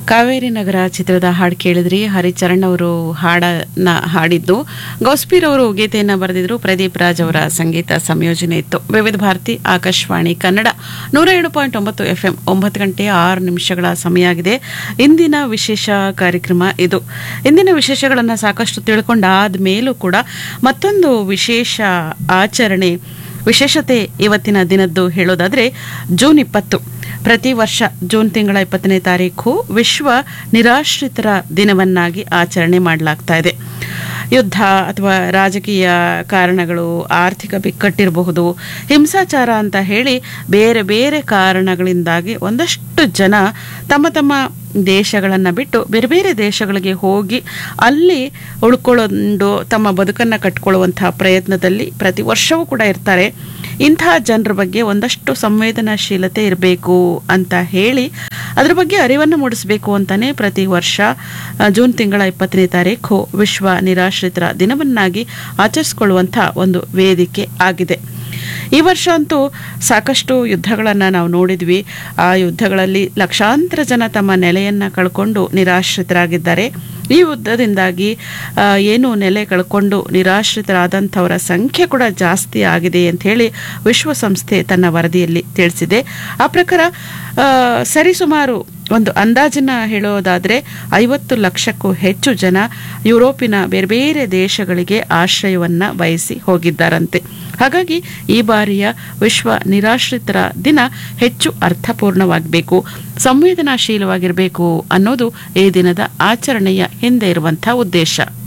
ಕಾವೇರಿ ನಗರ ಚಿತ್ರದ ಹಾಡು ಕೇಳಿದ್ರಿ ಹರಿಚರಣ್ ಅವರು ಹಾಡನ್ನ ಹಾಡಿದ್ದು ಗೌಸ್ಪೀರ್ ಅವರು ಗೀತೆಯನ್ನ ಬರೆದಿದ್ರು ಪ್ರದೀಪ್ ರಾಜ್ ಅವರ ಸಂಗೀತ ಸಂಯೋಜನೆ ಇತ್ತು ವಿವಿಧ ಭಾರತಿ ಆಕಾಶವಾಣಿ ಕನ್ನಡ ನೂರ ಏಳು ಪಾಯಿಂಟ್ ಒಂಬತ್ತು ಎಫ್ ಎಂ ಒಂಬತ್ತು ಗಂಟೆ ಆರು ನಿಮಿಷಗಳ ಸಮಯ ಆಗಿದೆ ಇಂದಿನ ವಿಶೇಷ ಕಾರ್ಯಕ್ರಮ ಇದು ಇಂದಿನ ವಿಶೇಷಗಳನ್ನು ಸಾಕಷ್ಟು ತಿಳ್ಕೊಂಡಾದ ಮೇಲೂ ಕೂಡ ಮತ್ತೊಂದು ವಿಶೇಷ ಆಚರಣೆ ವಿಶೇಷತೆ ಇವತ್ತಿನ ದಿನದ್ದು ಹೇಳೋದಾದ್ರೆ ಜೂನ್ ಇಪ್ಪತ್ತು ಪ್ರತಿ ವರ್ಷ ಜೂನ್ ತಿಂಗಳ ಇಪ್ಪತ್ತನೇ ತಾರೀಕು ವಿಶ್ವ ನಿರಾಶ್ರಿತರ ದಿನವನ್ನಾಗಿ ಆಚರಣೆ ಮಾಡಲಾಗ್ತಾ ಇದೆ ಯುದ್ಧ ಅಥವಾ ರಾಜಕೀಯ ಕಾರಣಗಳು ಆರ್ಥಿಕ ಬಿಕ್ಕಟ್ಟಿರಬಹುದು ಹಿಂಸಾಚಾರ ಅಂತ ಹೇಳಿ ಬೇರೆ ಬೇರೆ ಕಾರಣಗಳಿಂದಾಗಿ ಒಂದಷ್ಟು ಜನ ತಮ್ಮ ತಮ್ಮ ದೇಶಗಳನ್ನು ಬಿಟ್ಟು ಬೇರೆ ಬೇರೆ ದೇಶಗಳಿಗೆ ಹೋಗಿ ಅಲ್ಲಿ ಉಳ್ಕೊಳ್ಳೊಂಡು ತಮ್ಮ ಬದುಕನ್ನು ಕಟ್ಕೊಳ್ಳುವಂತಹ ಪ್ರಯತ್ನದಲ್ಲಿ ಪ್ರತಿ ವರ್ಷವೂ ಕೂಡ ಇರ್ತಾರೆ ಇಂತಹ ಜನರ ಬಗ್ಗೆ ಒಂದಷ್ಟು ಸಂವೇದನಾಶೀಲತೆ ಇರಬೇಕು ಅಂತ ಹೇಳಿ ಅದ್ರ ಬಗ್ಗೆ ಅರಿವನ್ನು ಮೂಡಿಸಬೇಕು ಅಂತಾನೆ ಪ್ರತಿ ವರ್ಷ ಆ, ಜೂನ್ ತಿಂಗಳ ಇಪ್ಪತ್ತನೇ ತಾರೀಕು ವಿಶ್ವ ನಿರಾಶ್ರಿತರ ದಿನವನ್ನಾಗಿ ಆಚರಿಸಿಕೊಳ್ಳುವಂಥ ಒಂದು ವೇದಿಕೆ ಆಗಿದೆ ಈ ವರ್ಷ ಅಂತೂ ಸಾಕಷ್ಟು ಯುದ್ಧಗಳನ್ನು ನಾವು ನೋಡಿದ್ವಿ ಆ ಯುದ್ಧಗಳಲ್ಲಿ ಲಕ್ಷಾಂತರ ಜನ ತಮ್ಮ ನೆಲೆಯನ್ನು ಕಳ್ಕೊಂಡು ನಿರಾಶ್ರಿತರಾಗಿದ್ದಾರೆ ಈ ಯುದ್ಧದಿಂದಾಗಿ ಆ, ಏನು ನೆಲೆ ಕಳ್ಕೊಂಡು ನಿರಾಶ್ರಿತರಾದಂಥವರ ಸಂಖ್ಯೆ ಕೂಡ ಜಾಸ್ತಿ ಆಗಿದೆ ಅಂತ ಹೇಳಿ ವಿಶ್ವಸಂಸ್ಥೆ ತನ್ನ ವರದಿಯಲ್ಲಿ ತಿಳಿಸಿದೆ ಆ ಪ್ರಕಾರ ಆ, ಸರಿಸುಮಾರು ಒಂದು ಅಂದಾಜನ್ನ ಹೇಳೋದಾದರೆ ಐವತ್ತು ಲಕ್ಷಕ್ಕೂ ಹೆಚ್ಚು ಜನ ಯುರೋಪಿನ ಬೇರೆ ಬೇರೆ ದೇಶಗಳಿಗೆ ಆಶ್ರಯವನ್ನ ಬಯಸಿ ಹೋಗಿದ್ದಾರಂತೆ ಹಾಗಾಗಿ ಈ ಬಾರಿಯ ವಿಶ್ವ ನಿರಾಶ್ರಿತರ ದಿನ ಹೆಚ್ಚು ಅರ್ಥಪೂರ್ಣವಾಗಬೇಕು ಸಂವೇದನಾಶೀಲವಾಗಿರಬೇಕು ಅನ್ನೋದು ಈ ದಿನದ ಆಚರಣೆಯ ಹಿಂದೆ ಇರುವಂತಹ ಉದ್ದೇಶ